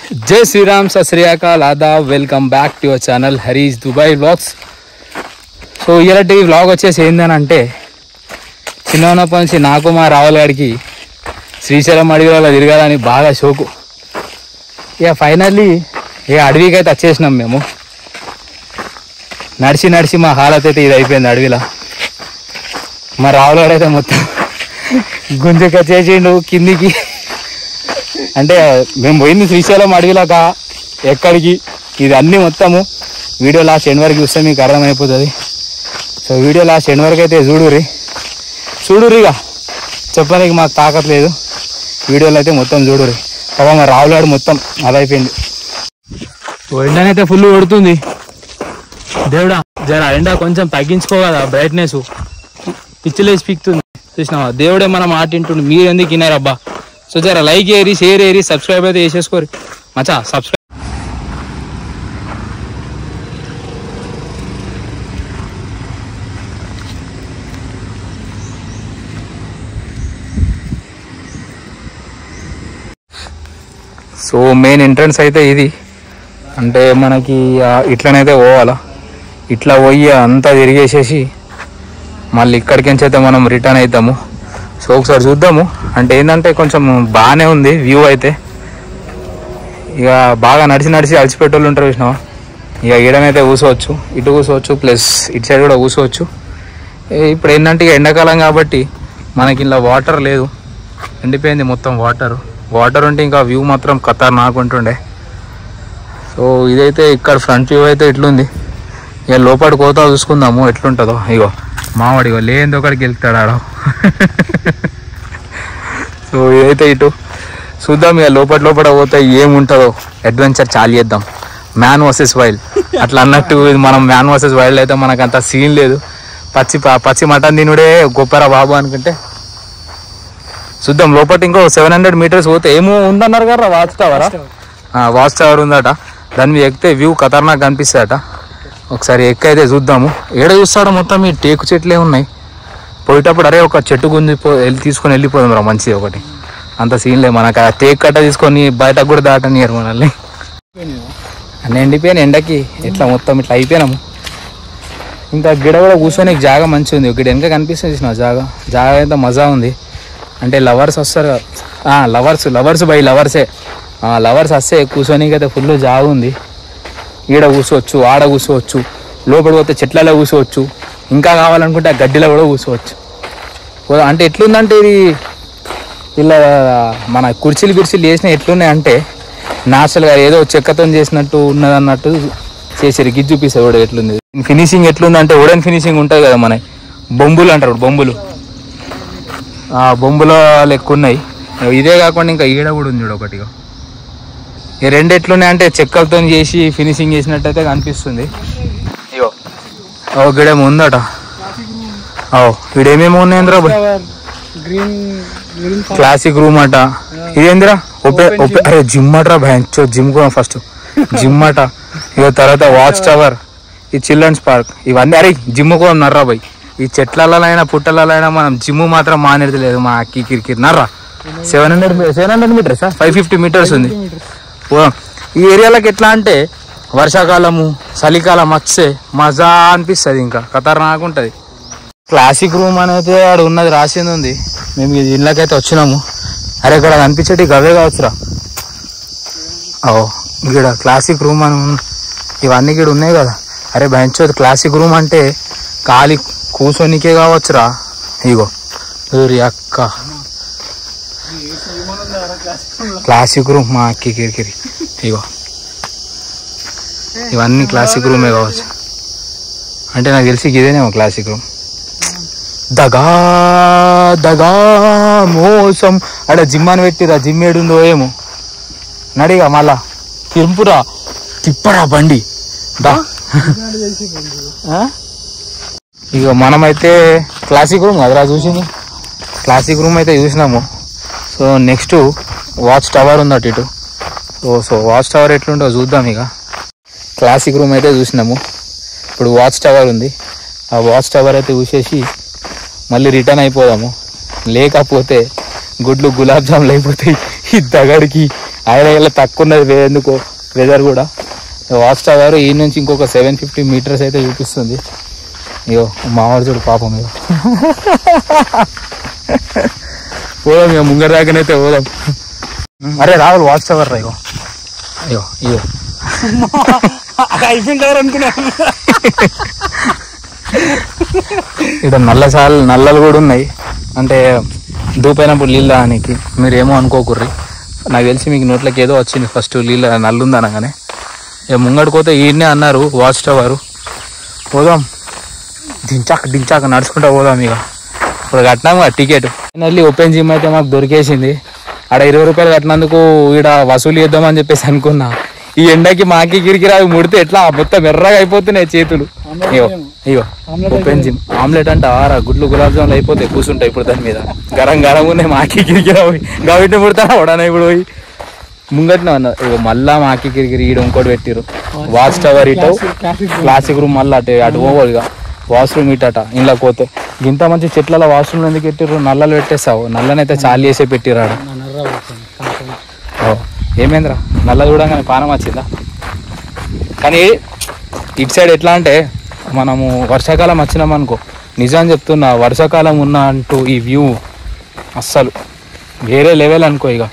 జై శ్రీరామ్ సత్ శ్రీ అకాల్ ఆదాబ్ welcome back to your channel Harish Dubai vlogs so ఇలాంటి వ్లాగ్ వచ్చేసి ఏందని అంటే చిన్న ఉన్నప్పటి నుంచి నాకు మా రావుల గారికి శ్రీశైలం అడవిలో తిరగాలని బాగా షోకు ఇక ఫైనల్లీ ఇక అడవికి అయితే వచ్చేసినాం మేము నడిచి నడిచి మా హాలత్ అయితే ఇది అయిపోయింది అడవిలో మా రావుల గారు అయితే మొత్తం గుంజుకొచ్చేసిండు కిందికి అంటే మేము పోయింది శ్రీశైలం అడవిలాగా ఎక్కడికి ఇది అన్ని మొత్తము వీడియో లాస్ట్ ఎండ్ వరకు చూస్తే మీకు అర్థమైపోతుంది సో వీడియో లాస్ట్ ఎండ్ వరకు అయితే చూడురి చూడురి ఇక చెప్పడానికి మాకు తాకట్ లేదు వీడియోలో అయితే మొత్తం చూడురి పాప మా రావులాడు మొత్తం అదైపోయింది ఎండనైతే ఫుల్ కొడుతుంది దేవుడా జర ఎండ కొంచెం తగ్గించుకో కదా బ్రైట్నెస్ పిచ్చిలేసి పీక్తుంది చూసినావా దేవుడే మన మాట వింటుండు మీరు ఎందుకు వినారబ్బా సో జర లైక్ ఏరి షేర్ ఏరి సబ్స్క్రైబ్ అయితే చేసేసుకోరు మచా సబ్స్క్రైబ్ సో మెయిన్ ఎంట్రన్స్ అయితే ఇది అంటే మనకి ఆ ఇట్లనైతే పోవాలా ఇట్లా పోయి అంతా తిరిగేసేసి మళ్ళీ ఇక్కడికి నుంచి అయితే మనం రిటర్న్ అవుతాము సో ఒకసారి చూద్దాము అంటే ఏంటంటే కొంచెం బాగానే ఉంది వ్యూ అయితే ఇక బాగా నడిచి నడిచి అలసిపెట్టోళ్ళు ఉంటారు చూసినావా ఇక ఈడనైతే కూర్చోవచ్చు ఇటు కూర్చోవచ్చు ప్లస్ ఇటు సైడ్ కూడా కూర్చోవచ్చు ఏ ఇప్పుడు ఏంటంటే ఇక ఎండాకాలం కాబట్టి మనకి ఇలా వాటర్ లేదు ఎండిపోయింది మొత్తం వాటర్ వాటర్ ఉంటే ఇంకా వ్యూ మాత్రం ఖతర్నాక్ ఉంటుండే సో ఇదైతే ఇక్కడ ఫ్రంట్ వ్యూ అయితే ఇట్లుంది ఇక లోపల కోత చూసుకుందాము ఎట్లుంటుందో ఇగో మావాడు ఇగో లేని ఒకడికి వెళ్తాడు ఆడ సో ఇదైతే ఇటు చూద్దాం ఇక లోపల లోపల పోతే ఏముంటుందో అడ్వెంచర్ చాలు చేద్దాం మ్యాన్ వర్సెస్ వైల్డ్ అట్లా అన్నట్టు ఇది మనం మ్యాన్ వర్సెస్ వైల్డ్ అయితే మనకు అంత సీన్ లేదు పచ్చి ప- పచ్చి మటన్ తినుడే గొప్పరా బాబు అనుకుంటే చూద్దాం లోపల ఇంకో సెవెన్ హండ్రెడ్ మీటర్స్ పోతే ఏమో ఉందన్నారు కదా వాచ్ టవరా వాచ్ టవర్ ఉందట దాని మీద ఎక్కితే వ్యూ ఖతర్నాక్ కనిపిస్తాడట ఒకసారి ఎక్కి అయితే చూద్దాము ఏడ చూస్తాడో మొత్తం ఈ టేకు చెట్లే ఉన్నాయి పోయేటప్పుడు అరే ఒక చెట్టు గుంజి పో వెళ్ళి తీసుకొని వెళ్ళిపోదాం రా మంచిది ఒకటి అంత సీన్ లేదు మనకు ఆ టేక్ కట్ట తీసుకొని బయటకు కూడా దాటనియరు మనల్ని అన్నీ ఎండిపోయిన ఎండకి ఇట్లా మొత్తం ఇట్లా అయిపోయినాము ఇంకా గిడ కూడా కూర్చొని జాగా మంచిగా ఉంది ఇక్కడ వెనక కనిపిస్తుంది చూసిన జాగా జాగా అయితే మజా ఉంది అంటే లవర్స్ వస్తారు లవర్స్ లవర్స్ బై లవర్సే లవర్స్ వస్తే కూర్చొనికి అయితే ఫుల్ జాగా ఉంది ఈడ కూర్చోవచ్చు ఆడ కూర్చోవచ్చు లోపల పోతే చెట్లలో కూర్చోవచ్చు ఇంకా కావాలనుకుంటే ఆ గడ్డిలో కూడా కూర్చోవచ్చు ఓ- అంటే ఎట్లుందంటే ఇది ఇలా మన కుర్చీలు కుర్చీలు చేసిన ఎట్లున్నాయి అంటే నాచురల్గా ఏదో చెక్కతో చేసినట్టు ఉన్నదన్నట్టు చేసారు గిజ్జు చూపిస్తారు కూడా ఎట్లుంది ఫినిషింగ్ ఎట్లుంది అంటే వుడెన్ ఫినిషింగ్ ఉంటుంది కదా మన బొంబులు అంటారు బొంబులు ఆ బొంబుల లెక్క ఉన్నాయి ఇదే కాకుండా ఇంకా ఈడ కూడా ఉంది చూడు ఒకటిగా ఈ రెండు ఎట్లున్నాయి అంటే చెక్కలతో చేసి ఫినిషింగ్ చేసినట్టయితే కనిపిస్తుంది ఇగో ఓ గిడేమో ఉందట ఓ ఇడేమేమో ఉన్నాయంద్రా గ్రీన్ గ్రీన్ క్లాసిక్ రూమ్ అట ఇదేందిరా ఒప్పే ఒప్పే అరే జిమ్ అట్రా భయంచో జిమ్ కూడా ఫస్ట్ జిమ్ అట ఇక తర్వాత వాచ్ టవర్ ఈ చిల్డ్రన్స్ పార్క్ ఇవన్నీ అరే జిమ్ కూడా నర్రా బై ఈ చెట్లలైనా పుట్టలైనా మనం జిమ్ మాత్రం మానేది లేదు మా అక్కి కిరికిరి నర్రా seven hundred seven hundred meters five fifty meters ఉంది ఓ, ఈ ఏరియాలకు ఎట్లా అంటే వర్షాకాలము చలికాలం వచ్చే మజా అనిపిస్తుంది ఇంకా ఖతర్నాక్ ఉంటుంది క్లాసిక్ రూమ్ అనేది ఆడ ఉన్నది రాసింది ఉంది మేము ఈ ఇళ్ళకైతే వచ్చినాము అరే ఇక్కడ కనిపించేటి గవే కావచ్చురా ఓ ఇక్కడ క్లాసిక్ రూమ్ అని ఉంది. ఇవన్నీ ఇక్కడ ఉన్నాయి కదా అరే బెంచ్ క్లాసిక్ రూమ్ అంటే ఖాళీ కూర్చొనికే కావచ్చురా ఇగో ఊరి అక్క క్లాసిక్ రూమ్ మా అక్కి కిరికిరి ఇగో ఇవన్నీ క్లాసిక్ రూమే కావచ్చు అంటే నాకు తెలిసి ఇదేనేమో క్లాసిక్ రూమ్ దగా దగా మోసం అక్కడ జిమ్ అని పెట్టిరా జిమ్ ఏడుందో ఏమో నడిగా మళ్ళా తింపురా తిప్పరా బండి దా ఆ? ఇక మనమైతే క్లాసిక్ రూమ్ కదరా చూసింది క్లాసిక్ రూమ్ అయితే చూసినాము సో నెక్స్ట్ వాచ్ టవర్ ఉంది అటు ఇటు సో సో వాచ్ టవర్ ఎట్లుంటో చూద్దాం ఇక క్లాసిక్ రూమ్ అయితే చూసినాము ఇప్పుడు వాచ్ టవర్ ఉంది ఆ వాచ్ టవర్ అయితే చూసేసి మళ్ళీ రిటర్న్ అయిపోదాము లేకపోతే గుడ్లు గులాబ్ జాములు అయిపోతాయి ఈ దగడికి ఆయన ఇలా తక్కువ ఉన్నది వే- ఎందుకో వెదర్ కూడా వాచ్ టవర్ ఈ నుంచి ఇంకొక సెవెన్ ఫిఫ్టీ మీటర్స్ అయితే చూపిస్తుంది అయ్యో మావాడు చూడు పాపం ఇగో పోదాం ఇక ముంగర దాకానైతే పోదాం అరే రాహుల్ వాచ్ టవర్ రా ఇగో అయ్యో అయ్యో అయిపోయిన టవర్ అనుకున్నా ఇక్కడ నల్ల చాలు నల్లలు కూడా ఉన్నాయి అంటే దూపైనప్పుడు నీళ్ళు దానికి మీరు ఏమో అనుకోకుర్రి నాకు తెలిసి మీకు నోట్లకి ఏదో వచ్చింది ఫస్ట్ నీళ్ళ నల్లుంది అనగానే ఇక ముంగడిపోతే ఈయన్నే అన్నారు వాచ్ టవర్ పోదాం దించాక దించాక నడుచుకుంటా పోదాం ఇక ఇప్పుడు కట్టినాము ఆ టికెట్ ఫైనల్లీ ఓపెన్ జిమ్ అయితే మాకు దొరికేసింది ఆడ ఇరవై రూపాయలు కట్టినందుకు ఈడ వసూలు చేద్దామని చెప్పేసి అనుకున్నా ఈ ఎండకి మాకి గిరికి రావి ముడితే ఎట్లా మొత్తం ఎర్రగా అయిపోతున్నాయి చేతులు అయ్యో అయ్యో ఓపెన్ జిమ్ ఆమ్లెట్ అంటే ఆరా గుడ్లు గులాబ్ జాములు అయిపోతాయి కూర్చుంటాయి ఇప్పుడు దాని మీద గరం గరం ఉన్నాయి మాకి గిరికి రావి గవిటి ముడతారా ఉడానా ఇప్పుడు పోయి ముంగట్నే అన్న ఇగో మళ్ళా మాకి గిరిగిరి ఈడ ఇంకోటి పెట్టిరు వాచ్ టవర్ ఇటు క్లాసిక్ రూమ్ మళ్ళీ అటు అటు పోవాలి ఇక వాష్రూమ్ ఇటట ఇంట్లో పోతే ఇంత మంచి చెట్లలో వాష్రూమ్ ఎందుకు పెట్టిర్రు నల్లలు పెట్టేస్తావు నల్లనైతే చాలు చేసే పెట్టిర్రు ఆడ ఓ, ఏమైందిరా నల్ల చూడంగానే పానం వచ్చిందా కానీ ఇటు సైడ్ ఎట్లా అంటే మనము వర్షాకాలం వచ్చినామనుకో నిజం చెప్తున్నా వర్షాకాలం ఉన్న అంటూ ఈ వ్యూ అస్సలు వేరే లెవెల్ అనుకో ఇక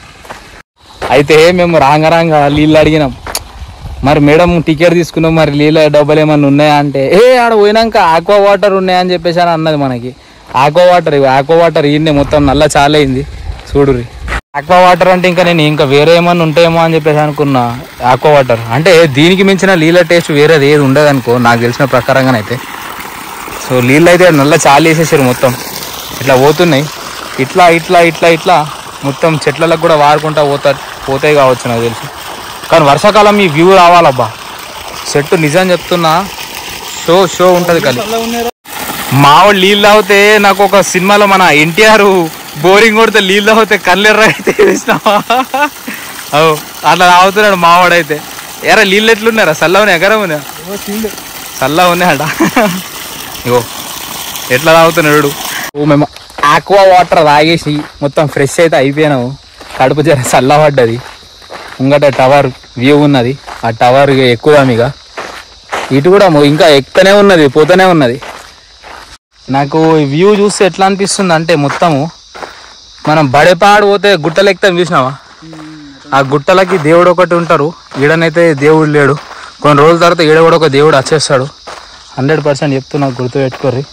అయితే మేము రాంగ రాంగ నీళ్ళు అడిగినాం మరి మేడం టికెట్ తీసుకున్నాం మరి నీళ్ళ డబ్బులు ఏమన్నా ఉన్నాయా అంటే ఏ ఆడ పోయినాక ఆక్వా వాటర్ ఉన్నాయని చెప్పేసి అని అన్నది మనకి ఆక్వా వాటర్ ఇవి ఆక్వా వాటర్ ఈయన్నే మొత్తం నల్ల చాలైంది చూడురి ఆక్వా వాటర్ అంటే ఇంకా నేను ఇంకా వేరే ఏమన్నా ఉంటాయేమో అని చెప్పేసి అనుకున్నా ఆక్వా వాటర్ అంటే దీనికి మించిన నీళ్ళ టేస్ట్ వేరేది ఏది ఉండదు అనుకో నాకు తెలిసిన ప్రకారంగానైతే సో నీళ్ళు అయితే నల్ల చాలు వేసేసారు మొత్తం ఇట్లా పోతున్నాయి ఇట్లా ఇట్లా ఇట్లా ఇట్లా మొత్తం చెట్లకు కూడా వారుకుంటా పోతా పోతాయి కావచ్చు నాకు తెలిసి కానీ వర్షాకాలం ఈ వ్యూ రావాలబ్బా చెట్టు నిజం చెప్తున్నా షో షో ఉంటుంది కలిసి మావాడు నీళ్ళు తాగితే నాకు ఒక సినిమాలో మన ఎన్టీఆర్ బోరింగ్ కొడితే నీళ్ళు తాగితే కళ్ళెర్ర అయితే వేసినావా అవు అట్లా తాగుతున్నాడు మావాడైతే ఎరా నీళ్ళు ఎట్లున్నారా చల్ల ఉన్నాయి ఎగర ఉన్నాయి చల్లగా ఉన్నాయట ఇగో ఎట్లా తాగుతున్నాడు ఓ మేము ఆక్వా వాటర్ తాగేసి మొత్తం ఫ్రెష్ అయితే అయిపోయినాము కడుపు జర చల్లబడ్డది ముంగట టవర్ వ్యూ ఉన్నది ఆ టవర్ ఇక ఎక్కుదాం ఇక ఇటు కూడా మొ- ఇంకా ఎక్కుతూనే ఉన్నది పోతూనే ఉన్నది నాకు ఈ వ్యూ చూస్తే ఎట్లా అనిపిస్తుంది అంటే మొత్తము మనం బడేపాడు పోతే గుట్టలు ఎక్కుతాం చూసినావా ఆ గుట్టలకి దేవుడు ఒకటి ఉంటారు ఈడనైతే దేవుడు లేడు కొన్ని రోజుల తర్వాత ఈడ కూడా ఒక దేవుడు వచ్చేస్తాడు హండ్రెడ్ పర్సెంట్ చెప్తున్నా గుర్తు పెట్టుకోర్రి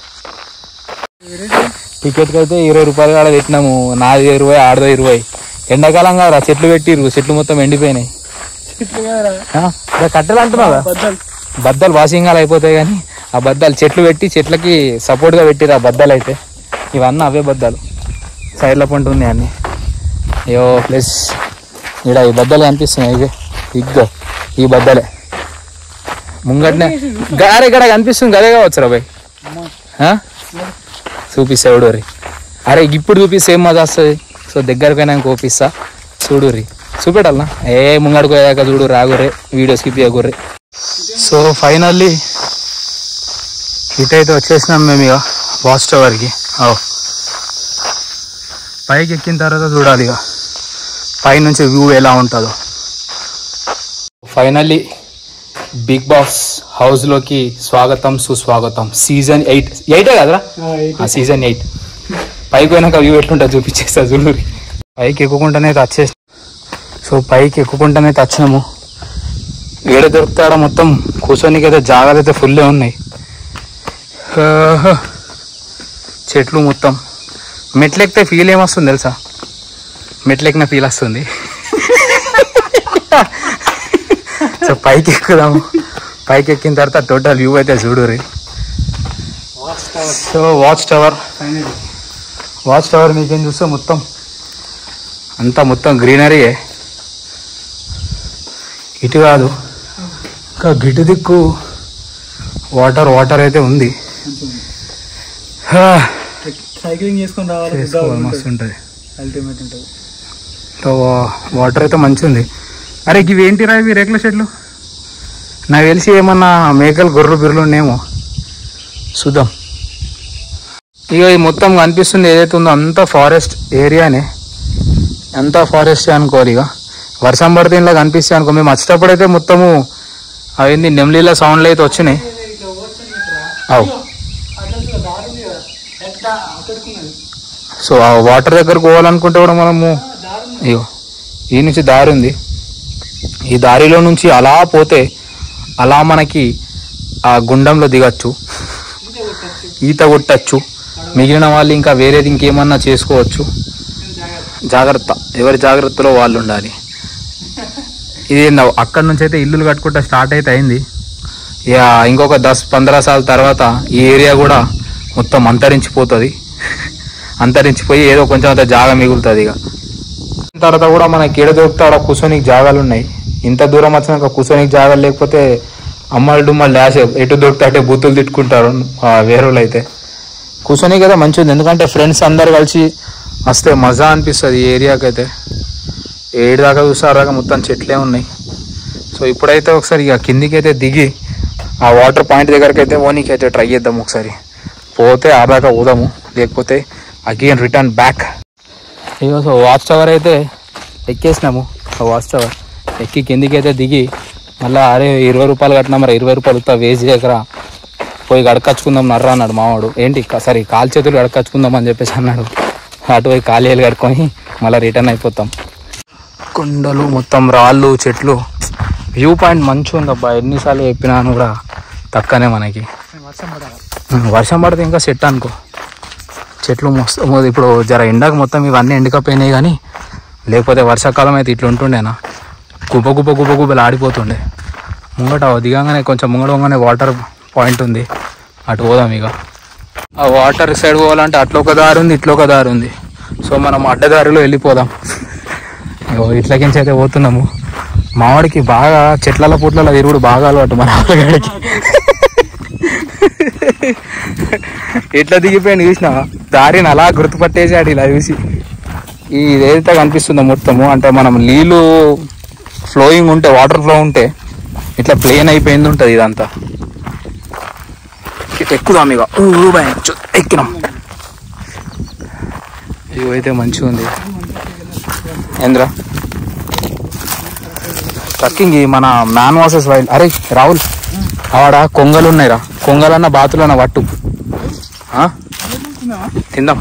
టికెట్కి అయితే ఇరవై రూపాయలు కాడ పెట్టినాము నాది ఇరవై ఆడదో ఇరవై ఎండాకాలం కదా చెట్లు పెట్టిర్రు చెట్లు మొత్తం ఎండిపోయినాయి ఆ, ఇక కట్టెలు అంటున్నావు కదా? బద్దలు వాసింగాలు అయిపోతాయి కానీ ఆ బద్దలు చెట్లు పెట్టి చెట్లకి సపోర్ట్గా పెట్టిరు ఆ బద్దలు అయితే ఇవన్నీ అవే బద్దలు సైడ్ల పంట ఉన్నాయి అన్ని అయ్యో ప్లస్ ఇక్కడ ఈ బద్దలు కనిపిస్తున్నాయి ఇవే ఇగ్గో ఈ బద్దలే ముంగట్నే గారే ఇక్కడ కనిపిస్తుంది గదే కావచ్చు రా బాయ్ ఆ? చూపిస్తా చూడుర్రి అరే ఇప్పుడు చూపిస్తే ఏం మజా వస్తుంది సో దగ్గరకైనా కోపిస్తా చూడుర్రి చూపెట్టాలనా ఏ ముంగడికి పోయాక చూడు రాగుర్రే వీడియో స్కిప్ చేయకుర్రి సో ఫైనల్లీ ఇటైతే వచ్చేసినాం మేము ఇక వాచ్ టవర్కి ఓ పైకి ఎక్కిన తర్వాత చూడాలి ఇక పైనుంచి వ్యూ ఎలా ఉంటుందో ఫైనల్లీ బిగ్ బాస్ హౌస్లోకి స్వాగతం సుస్వాగతం సీజన్ ఎయిట్ ఎయిటే కదరా ఆ సీజన్ ఎయిట్ పైకి పోయినాక వ్యూ ఎట్లుంటుంది చూపించేస్తా చూడూరి పైకి ఎక్కుకుండానే వచ్చేసి సో పైకి ఎక్కుకుండానే వచ్చినాము ఏడ దొరుకుతాడ మొత్తం కూర్చోనికి అయితే జాగాలు అయితే ఫుల్లే ఉన్నాయి ఆహా. చెట్లు మొత్తం మెట్లు ఎక్కితే ఫీల్ ఏమొస్తుంది తెలుసా మెట్లు ఎక్కిన ఫీల్ వస్తుంది సో పైకి ఎక్కుదాము పైకి ఎక్కిన తర్వాత టోటల్ వ్యూ అయితే చూడురి so watch tower watch tower మీకేం చూస్తే మొత్తం అంతా మొత్తం గ్రీనరీయే ఇటు కాదు ఇంకా గిటు దిక్కు వాటర్ వాటర్ అయితే ఉంది హా, సైక్లింగ్ చేసుకొని రావాలి చేసుకోవాలి మస్తు ఉంటుంది అల్టిమేట్ ఉంటుంది సో వాటర్ అయితే మంచిగా ఉంది అరే ఇవి ఏంటిరా ఇవి రేకుల షెడ్లు నాకు తెలిసి ఏమన్నా మేకలు గొర్రెలు బిర్రలు ఉన్నాయేమో చూద్దాం ఇక ఈ మొత్తం కనిపిస్తుంది ఏదైతే ఉందో అంతా ఫారెస్ట్ ఏరియానే అంతా ఫారెస్ట్ అనుకోవాలి ఇక వర్షం పడితే ఇలా కనిపిస్తాయి అనుకో మేము వచ్చేటప్పుడు అయితే మొత్తము అవేంది నెమ్లీల సౌండ్లు అయితే వచ్చినాయి అవు సో ఆ వాటర్ దగ్గరకు పోవాలనుకుంటే కూడా మనము ఇగో ఈ నుంచి దారి ఉంది ఈ దారిలో నుంచి అలా పోతే అలా మనకి ఆ గుండంలో దిగచ్చు ఈత కొట్టచ్చు మిగిలిన వాళ్ళు ఇంకా వేరేది ఇంకేమన్నా చేసుకోవచ్చు జాగ్రత్త ఎవరి జాగ్రత్తలో వాళ్ళు ఉండాలి ఇది ఏందో అక్కడ నుంచి అయితే ఇల్లులు కట్టుకుంటా స్టార్ట్ అయితే అయింది ఇక ఇంకొక దస్ పంద్రా సార్ల తర్వాత ఈ ఏరియా కూడా మొత్తం అంతరించిపోతుంది అంతరించిపోయి ఏదో కొంచెం అంత జాగా మిగులుతుంది ఇక తర్వాత కూడా మనకి ఎడ దొరికితే ఆడ కూర్చోనికి జాగాలు ఉన్నాయి ఇంత దూరం వచ్చినాక కూర్చోనికి జాగాలు లేకపోతే అమ్మలు డుమ్మలు డాష్ ఎటు దొరికితే అటే బూతులు తిట్టుకుంటారు ఆ వేరేలు అయితే కూర్చొని కదా మంచిగా ఉంది ఎందుకంటే ఫ్రెండ్స్ అందరు కలిసి వస్తే మజా అనిపిస్తుంది ఈ ఏరియాకి అయితే ఏడు దాకా చూసారాక మొత్తం చెట్లే ఉన్నాయి సో ఇప్పుడైతే ఒకసారి ఇక కిందికి అయితే దిగి ఆ వాటర్ పాయింట్ దగ్గరికి అయితే ఓనికి అయితే ట్రై చేద్దాం ఒకసారి పోతే ఆదాకా పోదాము లేకపోతే అగైన్ రిటర్న్ బ్యాక్ ఇగో సో వాచ్ టవర్ అయితే ఎక్కేసినాము ఆ వాచ్ టవర్ ఎక్కి కిందికి అయితే దిగి మళ్ళీ అరే ఇరవై రూపాయలు కట్టినా మరి ఇరవై రూపాయలు ఉత్తా వేస్ట్ చేయకరా పోయి గడకచ్చుకుందాం నర్రా అన్నాడు మావాడు ఏంటి క- సరే కాలు చేతులు గడకచ్చుకుందాం అని చెప్పేసి అన్నాడు అటు పోయి కాలేలు కడుక్కొని మళ్ళీ రిటర్న్ అయిపోతాం కొండలు మొత్తం రాళ్ళు చెట్లు వ్యూ పాయింట్ మంచిగా ఉంది అబ్బా ఎన్నిసార్లు చెప్పినాను కూడా తక్కనే మనకి వర్షం పడాలి ఉమ్, వర్షం పడితే ఇంకా సెట్ అనుకో చెట్లు మస్తు మొ- ఇప్పుడు జర ఎండకు మొత్తం ఇవన్నీ ఎండకపోయినాయి కానీ లేకపోతే వర్షాకాలం అయితే ఇట్లా ఉంటుండేనా గుబ్బ గుబ్బ గుబ్బ గుబ్బలు ఆడిపోతుండే ముంగట దిగంగానే కొంచెం ముంగట పోగానే వాటర్ పాయింట్ ఉంది అటు పోదాం ఇక ఆ వాటర్ సైడ్ పోవాలంటే అట్లా ఒక దారి ఉంది ఇట్లా ఒక దారి ఉంది సో మనం అడ్డదారిలో వెళ్ళిపోదాం ఇగో ఇట్లకించి అయితే పోతున్నాము మావాడికి బాగా చెట్ల పుట్ల తిరుగుడు బాగా అలవాటు మన ఆడగాడికి ఎట్లా దిగిపోయాను చూసిన దారిని అలా గుర్తుపట్టేసాడు ఇలా చూసి ఈ ఏదైతే కనిపిస్తుందో మొత్తము అంటే మనం నీళ్ళు ఫ్లోయింగ్ ఉంటే వాటర్ ఫ్లో ఉంటే ఇట్లా ప్లేన్ అయిపోయింది ఉంటుంది ఇదంతా ఇటు ఎక్కుదాం ఇక ఊ, ఊ భయం. చు, ఎక్కినాం ఇవి అయితే మంచిగా ఉంది ఏంద్రా ట్రక్కింగ్ ఈ మన మ్యాన్ వాసెస్ వైల్డ్ అరే రాహుల్ ఆడ కొంగలు ఉన్నాయిరా కొంగలన్న బాతులన్న పట్టు ఆ? తిందాం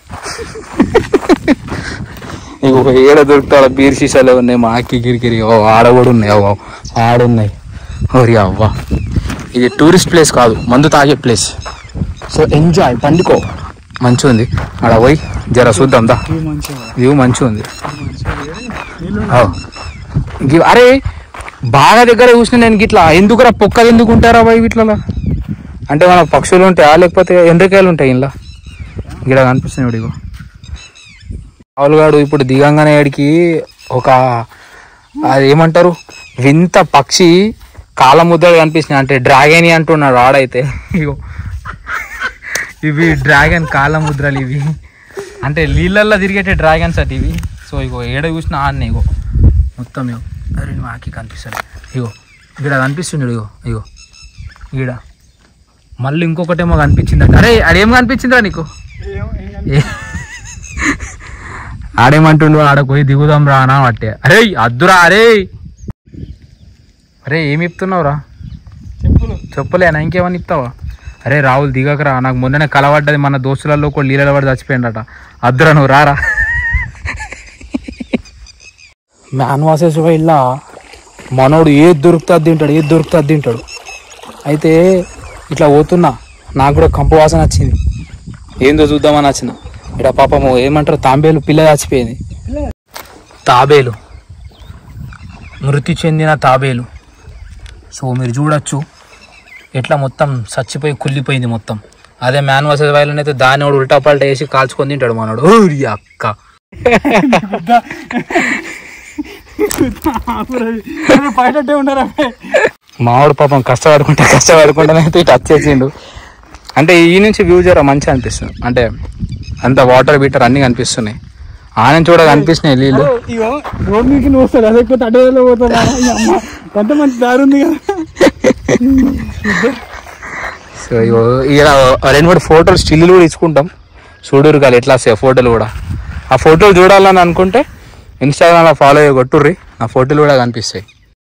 ఇగో ఏడ దొరుకుతాడ బీర్ సీసాలు ఉన్నాయి మాకి గిరిగిరి ఓ ఆడ కూడా ఉన్నాయి ఓ ఆడున్నాయి ఓరి అవ్వ ఇది టూరిస్ట్ ప్లేస్ కాదు మందు తాగే ప్లేస్ సో ఎంజాయ్ పండుకో మంచిగా ఉంది ఆడ పోయి జర చూద్దాం దా ఇవి మంచిగా వ్యూ మంచిగా ఉంది అవ్. గి- అరే బాగా దగ్గర చూసిన నేను గిట్లా ఎందుకురా పొక్కలు ఎందుకు ఉంటారా బాయ్ ఇట్లా అంటే మన పక్షులు ఉంటాయా లేకపోతే ఎండ్రికాయలు ఉంటాయి ఇలా ఇక్కడ కనిపిస్తుంది ఇప్పుడు ఇగో ఆవులుగాడు ఇప్పుడు దిగంగానే ఏడికి ఒక అది ఏమంటారు వింత పక్షి కాళ్ళ ముద్దలు కనిపిస్తున్నాయి అంటే డ్రాగన్ అంటున్నాడు ఆడైతే ఇగో ఇవి డ్రాగన్ కాళ్ళ ముద్రలు ఇవి అంటే నీళ్ళల్లో తిరిగేటే డ్రాగన్స్ అట్ ఇవి సో ఇగో ఏడ చూసినా ఆడనే ఇగో మొత్తం ఇగో అరే మాకి కనిపిస్తుంది ఇగో ఇక్కడ కనిపిస్తుంది చూడు, ఇగో ఇగో ఈడ మళ్ళీ ఇంకొకటేమో కనిపించింది అరే ఆడేం కనిపించిందిరా నీకు ఏ- ఆడేమంటుండు ఆడ పోయి దిగుదాం రా అనా అట్టే అరే అద్దురా అరే అరే ఏమి ఇప్పుతున్నావురా చెప్పులు చెప్పలేనా ఇంకేమని ఇస్తావా అరే రాహుల్ దిగకరా నాకు మొన్ననే కలవడ్డది మన దోస్తులలో కూడా నీళ్ళలో పడి చచ్చిపోయిండట అద్దురా నువ్వు రారా మ్యాన్ వాసెస్ ఇలా మనోడు ఏది దొరుకుతా తింటాడు ఏది దొరుకుతా తింటాడు అయితే ఇట్లా పోతున్నా నాకు కూడా కంపు వాసన వచ్చింది ఏందో చూద్దామని వచ్చిన ఇక్కడ పాపము ఏమంటారు తాంబేలు పిల్ల చచ్చిపోయింది తాబేలు మృతి చెందిన తాబేలు సో మీరు చూడొచ్చు ఎట్లా మొత్తం చచ్చిపోయి కుళ్ళిపోయింది మొత్తం అదే మ్యాన్ వర్సెస్ వైలన్ అయితే దాన్ని వాడు ఉల్టా పల్టా వేసి కాల్చుకొని తింటాడు మనోడు ఊరి అక్క బయటట్టే ఉన్నారా మావాడు పాపం కష్టపడుకుంటా కష్టపడుకుంటానే అయితే ఇటు వచ్చేసిండు అంటే ఈ నుంచి వ్యూ జర మంచిగా అనిపిస్తుంది అంటే అంత వాటర్ బీటర్ అన్ని కనిపిస్తున్నాయి ఆ నుంచి కూడా కనిపిస్తున్నాయి నీళ్ళు ఇగో రోడ్ నుంచి నువ్వు వస్తాడు అదే కొత్త అడవిలో పోతాడా ఈ అమ్మ ఎంత మంచి దారి ఉంది కదా సో ఇగో ఇలా రెండు మూడు ఫోటోలు స్టిల్లు కూడా ఇచ్చుకుంటాం చూడరు కాదు ఎట్లా వస్తాయి ఫోటోలు కూడా ఆ ఫోటోలు చూడాలని అనుకుంటే ఇన్స్టాగ్రామ్లో ఫాలో అయ్యి కొట్టుర్రి నా ఫోటోలు కూడా కనిపిస్తాయి